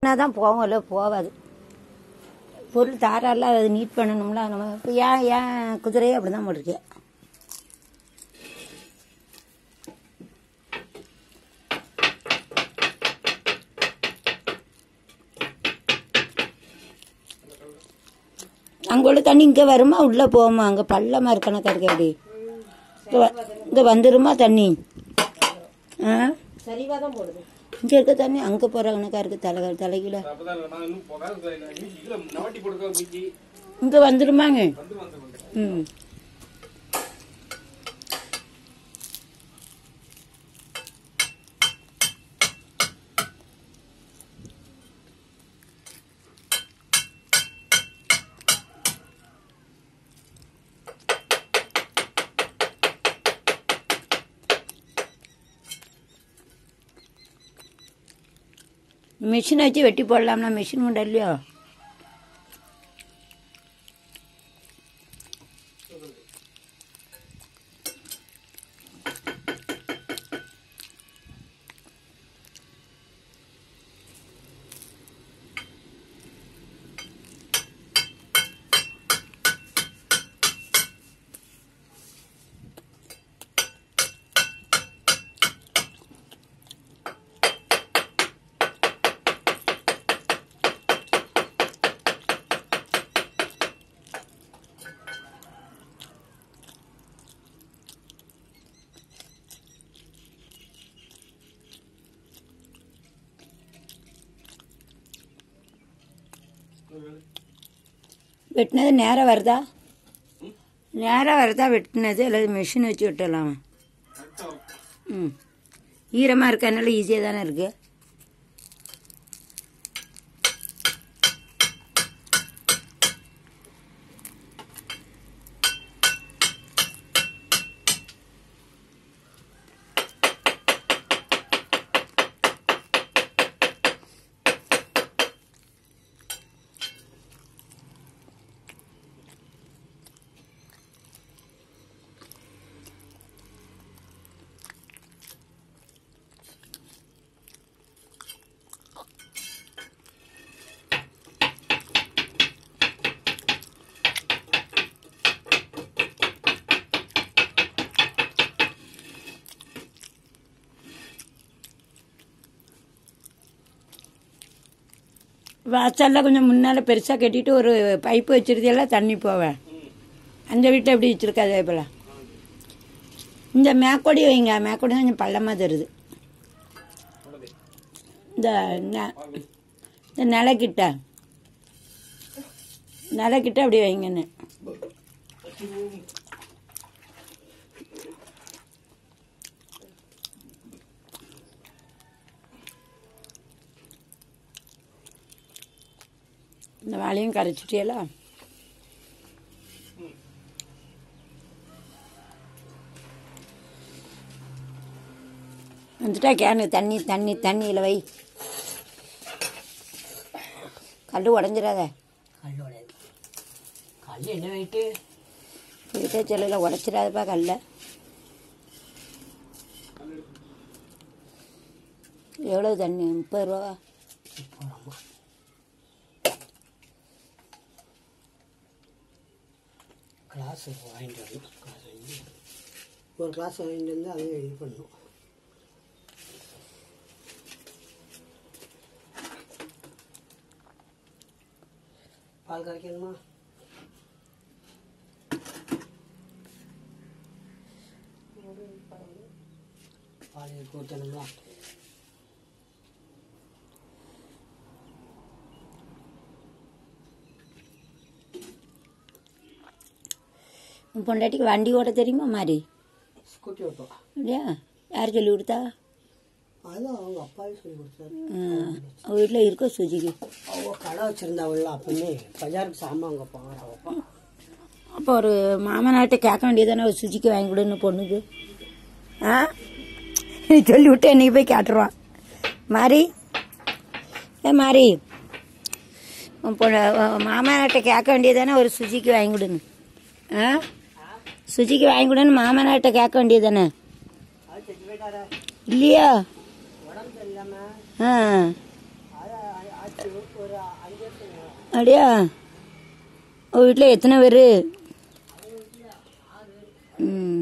வெட்டினா தான் போகும் இல்லை போகாது பொருள் தாரால அது நீட் பண்ணணும்ல நம்ம இப்போ ஏன் ஏன் குதிரையே அப்படி தான் போட்டிருக்கேன் அங்கே உள்ள தண்ணி இங்கே வருமா உள்ளே போகுமா அங்கே பள்ளமாக இருக்கு கணக்காக இருக்கு அப்படி இங்கே வ- இங்கே வந்துருமா தண்ணி ஆ சரிவா தான் போடுது இங்கே இருக்க தண்ணி அங்கே போகிற கணக்காக இருக்குது தலை தலைகீழ அப்பதான் நான் இன்னும் போகாத இதுல நவட்டி போடுக்க போய் இங்கே வந்துருமாங்க வந்து வந்து வந்து ம் மிஷினை வச்சு வெட்டி போடலாம்னா மிஷின் உண்டா இல்லையோ வெட்டினது நேரம் வருதா நேரம் வருதா வெட்டினது அல்லது மிஷின் வச்சு வெட்டலாம் கரெக்டா ம் ஈரமாக இருக்கறனால ஈஸியாக தானே இருக்குது வாசலில் கொஞ்சம் முன்னால் பெருசாக கட்டிட்டு ஒரு பைப்பு வச்சிருந்தெல்லாம் தண்ணி போவேன் அந்த வீட்டில் எப்படி வச்சுருக்காது போல இந்த மேக்கொடி வைங்க மேக்கொடி தான் கொஞ்சம் பள்ளமாக தருது இந்த நெ- இந்த நிலக்கிட்ட நிலக்கிட்ட அப்படி வைங்கன்னு இந்த வாழையும் கரைச்சிட்டியலா வந்துட்டா கேனு தண்ணி தண்ணி தண்ணியில் வை கல் உடஞ்சிடாத கல்லோட கல் என்ன வெயிட்டு வீட்டை செல்லில் உடச்சிடாதப்பா கல்ல எவ்வளோ தண்ணி முப்பது ரூபா போடாமா கிளாஸ் வாங்கிட்டு வரணும் கிளாஸ் வாங்கி ஒரு கிளாஸ் வாங்கிட்டு வந்து அதையும் இது பண்ணணும் பால் கரைக்கணுமா பால் இருக்கு ஊற்றணுங்களா உன் பொண்டாட்டிக்கு வண்டி ஓட்ட தெரியுமா மாதிரி ஸ்கூட்டி ஓட்டுவா அப்படியா யார் சொல்லி கொடுத்தா அதுவும் அவங்க அப்பாவே சொல்லி கொடுத்தாரு அவள் வீட்டில் இருக்கோ சுஜிக்கு அவங்க கடை வச்சிருந்தாவுல அப்பமே பஜாருக்கு சாமான் அங்கே போவார் அவ அப்பா அப்போ ஒரு மாமனார்ட்ட கேட்க வேண்டியதானே ஒரு சுஜிக்கு வாங்கி கொடுன்னு பொண்ணுக்கு ஆ நீ சொல்லி விட்டு என்னைக்கு போய் கேட்டுருவான் மாறி ஏ மாறி உன் பொண்ணு உன் மாமனார்ட்ட கேட்க வேண்டியதானே ஒரு சுஜிக்கு வாங்கி கொடுன்னு ஆ சுஜிக்கு வாங்கி கொடுன்னு மாமனார்ட்ட கேட்க வேண்டியதானே அது செஞ்சு போயிட்டாரா இல்லையா உடம்பு சரியில்லாம ஆ அது அது அப்படியா உங்கள் வீட்டில் எத்தனை பேர் ம்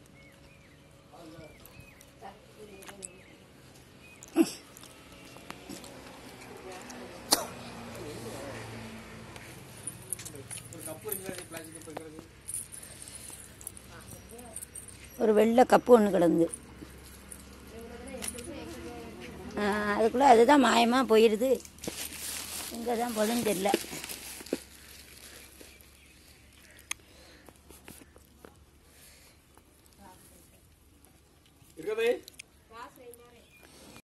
ஒரு வெள்ளை கப்பு ஒன்று கிடந்து அதுக்குள்ளே அதுதான் மாயமாக போயிடுது எங்கே தான் போதுன்னு தெரியல